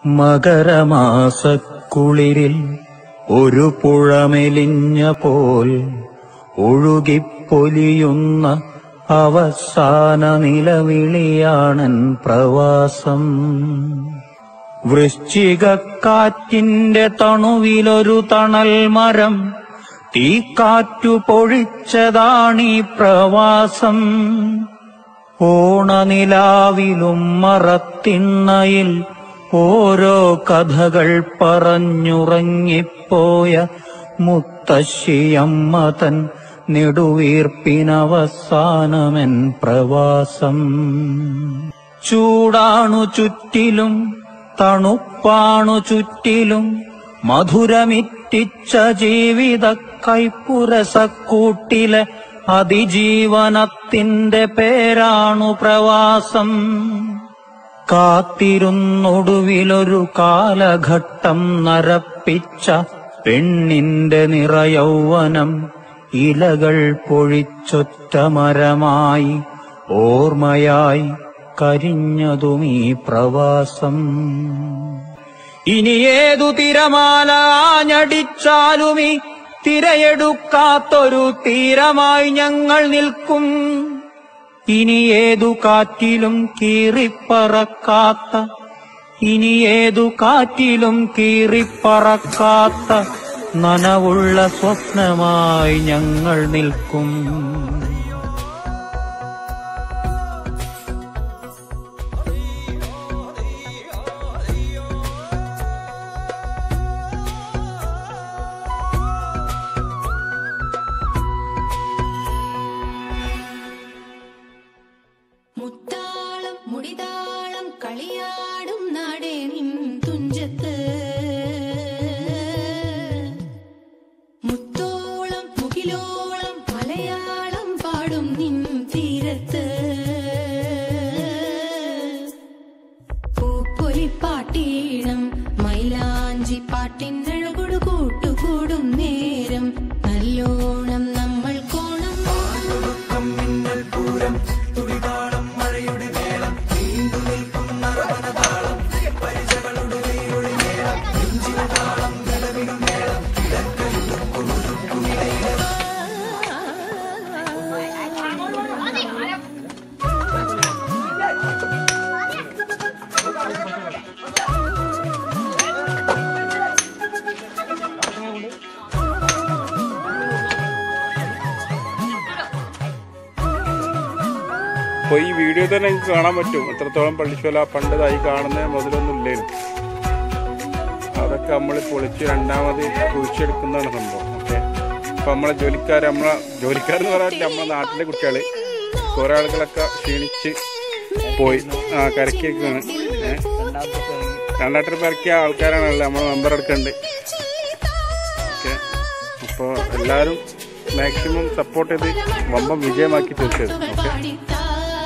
മകരമാസക്കുളിരിൽ ഒരു പുഴമെലിഞ്ഞ പോൽ ഒഴുകിപ്പൊലിയുന്ന അവസാന നിലവിളിയാണൻ പ്രവാസം വൃശ്ചികക്കാറ്റിന്റെ തണുവിലൊരു തണൽ മരം തീക്കാറ്റു പൊഴിച്ചതാണീ പ്രവാസം ഓണനിലാവിലും മറത്തിണ്ണയിൽ ഓരോ കഥകൾ പറഞ്ഞുറങ്ങിപ്പോയ മുത്തശ്ശിയമ്മ തൻ നെടുവീർപ്പിനവസാനമെൻ പ്രവാസം ചൂടാണു ചുറ്റിലും തണുപ്പാണു ചുറ്റിലും മധുരമിറ്റിച്ച ജീവിത കൈപ്പുരസക്കൂട്ടിലെ അതിജീവനത്തിന്റെ പേരാണു പ്രവാസം കാത്തിരുന്നൊടുവിലൊരു കാലഘട്ടം നരപ്പിച്ച പെണ്ണിന്റെ നിറയൗവനം ഇലകൾ പൊഴിച്ചൊറ്റ മരമായി ഓർമ്മയായി കരിഞ്ഞതും ഈ പ്രവാസം ഇനി ഏതു തിരമാല ആഞ്ഞടിച്ചാലുമീ തിരയെടുക്കാത്തൊരു തീരമായി ഞങ്ങൾ നിൽക്കും ഇനി ഏതു കാറ്റിലും കീറിപ്പറക്കാത്ത ഇനി ഏതു കാറ്റിലും കീറിപ്പറക്കാത്ത നനവുള്ള സ്വപ്നമായി ഞങ്ങൾ നിൽക്കും മുത്താളം മുടിതാളം കളിയാടും നാടേ നിൻ തുഞ്ചത്ത് മുത്തോളം മുകിലോളം മലയാളം പാടും നിൻ തീരത്ത് പൂപ്പൊലിപ്പാട്ടീണം മൈലാഞ്ചി പാട്ടിനഴകൊടു കൂട്ടുകൂടും നേരം നല്ലോണം നമ്മൾ കോണം അപ്പോൾ ഈ വീഡിയോ തന്നെ നിങ്ങൾക്ക് കാണാൻ പറ്റും എത്രത്തോളം പള്ളിശോല പണ്ടതായി കാണുന്ന മുതലൊന്നും ഇല്ലേനും അതൊക്കെ നമ്മൾ പൊളിച്ച് രണ്ടാമത് കുഴിച്ചെടുക്കുന്നതാണ് സംഭവം ഓക്കെ അപ്പോൾ നമ്മളെ ജോലിക്കാർ നമ്മളെ ജോലിക്കാരെന്ന് പറയാറില്ല നമ്മളെ നാട്ടിലെ കുട്ടികൾ കുറേ ആളുകളൊക്കെ ക്ഷീണിച്ച് പോയി ആ കരക്കിയൊക്കെയാണ് ഏഹ് രണ്ടാം ട്രിപ്പ് ഇറക്കിയ ആൾക്കാരാണല്ലോ നമ്മളെ മെമ്പർ എടുക്കുന്നുണ്ട് ഓക്കെ അപ്പോൾ എല്ലാവരും മാക്സിമം സപ്പോർട്ട് ചെയ്ത് വമ്പം വിജയമാക്കി തീർച്ചത് ഓക്കെ പാടിത്താ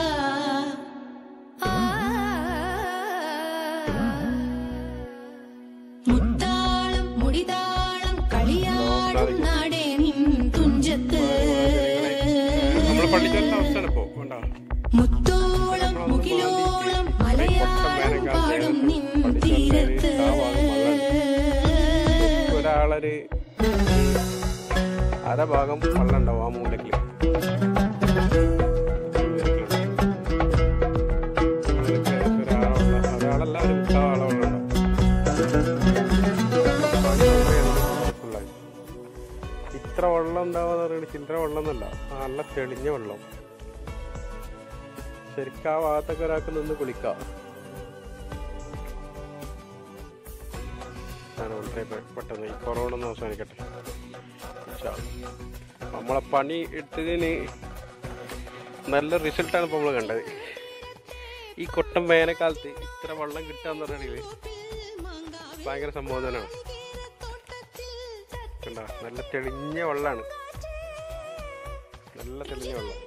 മുത്താളം മുടിതാളം കളിയാടും നാടേ നിൻ തുഞ്ചത്ത് നമ്മളെ പള്ളിക്കാരൻ്റെ അവസ്ഥയാണ് ഇപ്പോൾ വേണ്ട മുത്തോളം മുകിലോളം മലയാളം പാടും നിൻ തീരത്ത് ഒരാളൊരു അര ഭാഗം വെള്ളം ഉണ്ടാവും ആ മൂലക്കിൽ ഒരാളല്ല ഒരു മുക്കാൽ ആളെ വെള്ളം ഉണ്ടാവും ഇത്ര വെള്ളം ഉണ്ടാവാന്ന് പറയുന്നത് ചില്ലറ വെള്ളം എന്നല്ല നല്ല തെളിഞ്ഞ വെള്ളം ശരിക്കും ആ ഭാഗത്തൊക്കെ ഒരാൾക്ക് നിന്ന് കുളിക്കാം ആണ് വളരെ പെ- പെട്ടെന്ന് ഈ കൊറോണ ഒന്ന് അവസാനിക്കട്ടെ ഇൻഷാ അല്ലാ. നമ്മളെ പണി എടുത്തതിന് നല്ല റിസൾട്ടാണ് ഇപ്പോൾ നമ്മൾ കണ്ടത് ഈ കൊട്ടം വേനൽക്കാലത്ത് ഇത്ര വെള്ളം കിട്ടാന്ന് പറഞ്ഞാൽ ഭയങ്കര സംബോധനമാണ് കണ്ട നല്ല തെളിഞ്ഞ വെള്ളമാണ് നല്ല തെളിഞ്ഞ വെള്ളം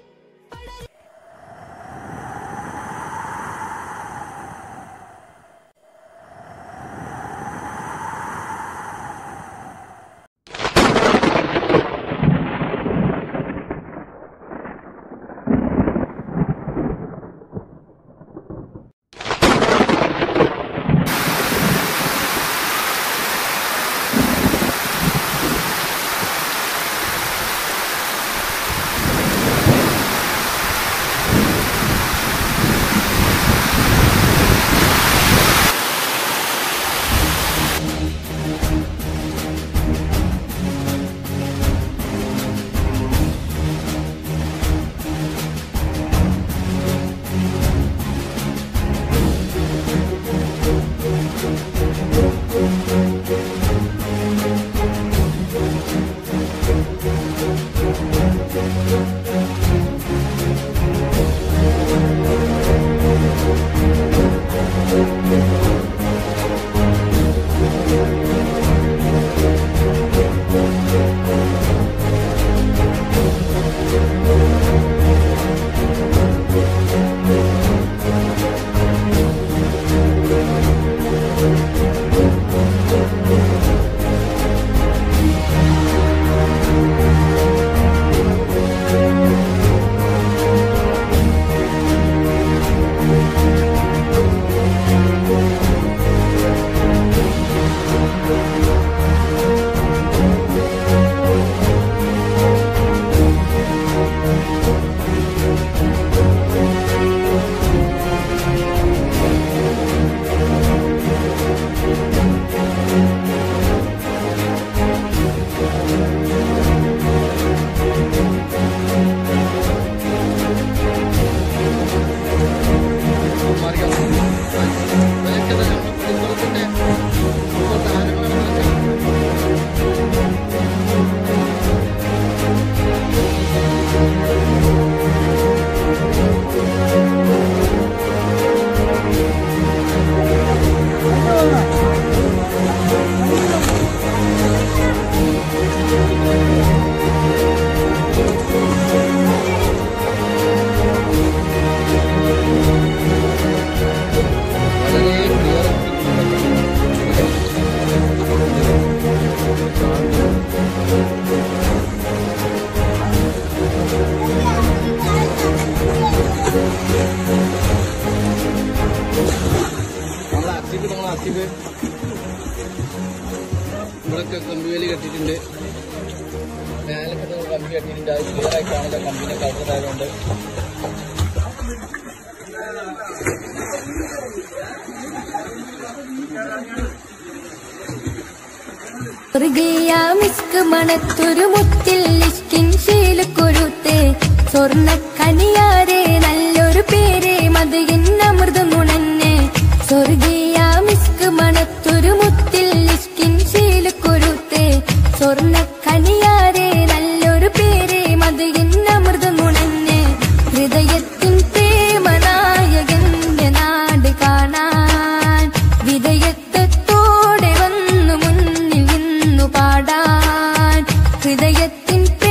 ആസിഫ് ഇവിടൊക്കെ കമ്പിവേലി കെട്ടിയിട്ടുണ്ട് മേലൊക്കെ ദേ കമ്പി കെട്ടിയിട്ടുണ്ട് അത് ക്ലിയർ ആയി കാണില്ല കമ്പിനെ കളറായതുകൊണ്ട് സ്വർഗീയ മിസ്ക് മണത്തൊരു മുത്തിൽ ഇഷ്കിൻ ശീലക്കൊരുത്ത് സ്വർണ്ണ കനിയാരെ നല്ലൊരു പേരെ മതയിൻ അമൃത നുണന്നെ സ്വർഗീയ മിസ്ക് മണത്തൊരു മുത്തിൽ ഇഷ്കിൻ ശീലക്കൊരുത്ത് സ്വർണ്ണ കനിയാരെ നല്ലൊരു പേരെ മതയിൻ അമൃത നുണന്നെ ഹൃദയത്തിൻ പ്രേമനായകന്റെ നാട് കാണാൻ വിധേയത്വത്തോടെ വന്നു മുന്നിൽ നിന്നു പാടാൻ ഹൃദയത്തിൻ പ്രേ